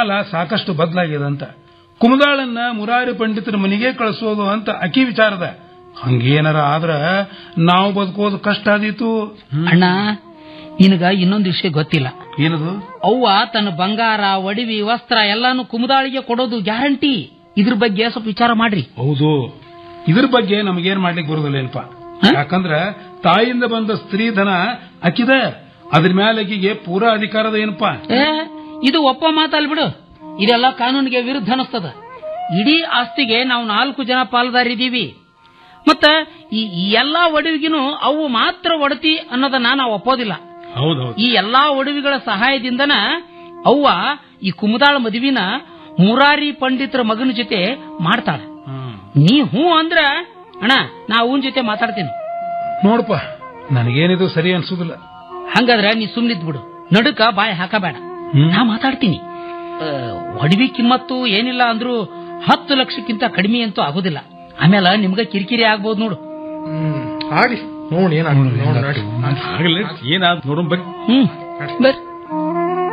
ಕಾಲ ಸಾಕಷ್ಟು ಬದಲಾಗಿದೆ ಅಂತ ಕುಮದಾಳನ್ನ ಮುರಾರಿ ಪಂಡಿತರ ಮನೆಗೆ ಕಳಿಸೋದು ಅಂತ ಅಕಿ ವಿಚಾರದ ಹಂಗೇನಾರ ಆದ್ರ ನಾವು ಬದುಕೋದು ಕಷ್ಟ ಆದೀತು ಅಣ್ಣ ನಿನಗ ಇನ್ನೊಂದು ವಿಷಯ ಗೊತ್ತಿಲ್ಲ ಏನದು ಅವ್ವ ತನ್ನ ಬಂಗಾರ ಒಡವಿ ವಸ್ತ್ರ ಎಲ್ಲಾನು ಕುಮದಾಳಿಗೆ ಕೊಡೋದು ಗ್ಯಾರಂಟಿ ಇದ್ರ ಬಗ್ಗೆ ಸ್ವಲ್ಪ ವಿಚಾರ ಮಾಡ್ರಿ ಹೌದು ಇದ್ರ ಬಗ್ಗೆ ನಮಗೇನ್ ಮಾಡ್ಲಿಕ್ಕೆ ಬರೋದಿಲ್ಲ ಏನಪ್ಪ ಯಾಕಂದ್ರ ತಾಯಿಯಿಂದ ಬಂದ ಸ್ತ್ರೀ ಧನ ಅಕ್ಕಿದ ಅದ್ರ ಮೇಲೆ ಆಕಿಗೆ ಪೂರಾ ಅಧಿಕಾರದ ಏನಪ್ಪಾ ಏ ಇದು ಒಪ್ಪ ಮಾತಲ್ ಬಿಡು ಇದೆಲ್ಲ ಕಾನೂನಿಗೆ ವಿರುದ್ಧ ಅನಿಸ್ತದ ಇಡೀ ಆಸ್ತಿಗೆ ನಾವು ನಾಲ್ಕು ಜನ ಪಾಲುದಾರಿದ್ದೀವಿ ಮತ್ತ ಈ ಈ ಎಲ್ಲಾ ಒಡವಿಗಿನೂ ಅವು ಮಾತ್ರ ಒಡತಿ ಅನ್ನೋದನ್ನ ನಾವು ಒಪ್ಪೋದಿಲ್ಲ ಹೌದೌದು ಈ ಎಲ್ಲಾ ಒಡವಿಗಳ ಸಹಾಯದಿಂದನ ಅವ್ವ ಈ ಕುಮದಾಳ ಮದುವಿನ ಮುರಾರಿ ಪಂಡಿತರ ಮಗನ ಜೊತೆ ಮಾಡ್ತಾಳೆ ನೀ ಹ್ಞೂ ಅಂದ್ರ ಅಣ್ಣ ನಾ ಅವನ್ ಜೊತೆ ಮಾತಾಡ್ತೀನಿ ನೋಡಪ್ಪ ನನಗೇನಿದು ಸರಿ ಅನ್ಸುದಿಲ್ಲ ಹಂಗಾದ್ರೆ ನೀ ಸುಮ್ನಿದ್ ಬಿಡು ನಡುಕ ಬಾಯಿ ಹಾಕಬೇಡ ಹ್ಮ್. ನಾ ಮಾತಾಡ್ತೀನಿ ಆ, ಒಡವಿ ಕಿಮ್ಮತ್ತು ಏನಿಲ್ಲ ಅಂದ್ರೂ ಹತ್ತು ಲಕ್ಷಕ್ಕಿಂತ ಕಡಿಮೆ ಅಂತೂ ಆಗುದಿಲ್ಲ ಆಮೇಲೆ ನಿಮ್ಗ ಕಿರಿಕಿರಿ ಆಗ್ಬೋದು ನೋಡು ಹ್ಮ್ ಆಗ್ಲಿ ನೋಡ್ ಏನಾಗ್ತದೆ ನೋಡ್ ನಡಿ. ಆಗಲೇ ಏನಾದ್ ನೋಡೋಣ ಬರೀ ಹ್ಮ್ ಬರ್ರಿ